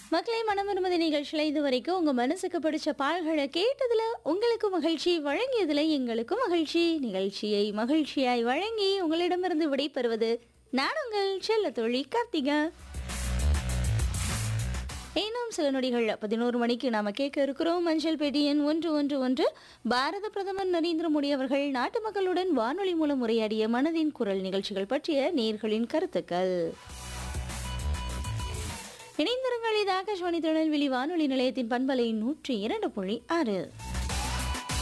மக்களை மனமருமதி நிகழ்ச்சியில் இதுவரைக்கும் உங்க மனசுக்கு பிடிச்ச பால்களை கேட்டதுல உங்களுக்கு மகிழ்ச்சி வழங்கியதுல எங்களுக்கும் மகிழ்ச்சி நிகழ்ச்சியை மகிழ்ச்சியாய் வழங்கி உங்களிடமிருந்து விடைபெறுவது நான் உங்கள் செல்ல தோழி கார்த்திகா இன்னும் சில நொடிகள் பதினோரு மணிக்கு நாம கேட்க இருக்கிறோம் மஞ்சள் பெட்டி எண் ஒன்று ஒன்று ஒன்று பாரத பிரதமர் நரேந்திர மோடி அவர்கள் நாட்டு மக்களுடன் வானொலி மூலம் உரையாடிய மனதின் குரல் நிகழ்ச்சிகள் பற்றிய நேர்களின் கருத்துக்கள் இணைந்திருங்கள் இது ஆகாஷ்வாணி திருநெல்வேலி வானொலி நிலையத்தின் பண்பலை நூற்றி இரண்டு புள்ளி ஆறு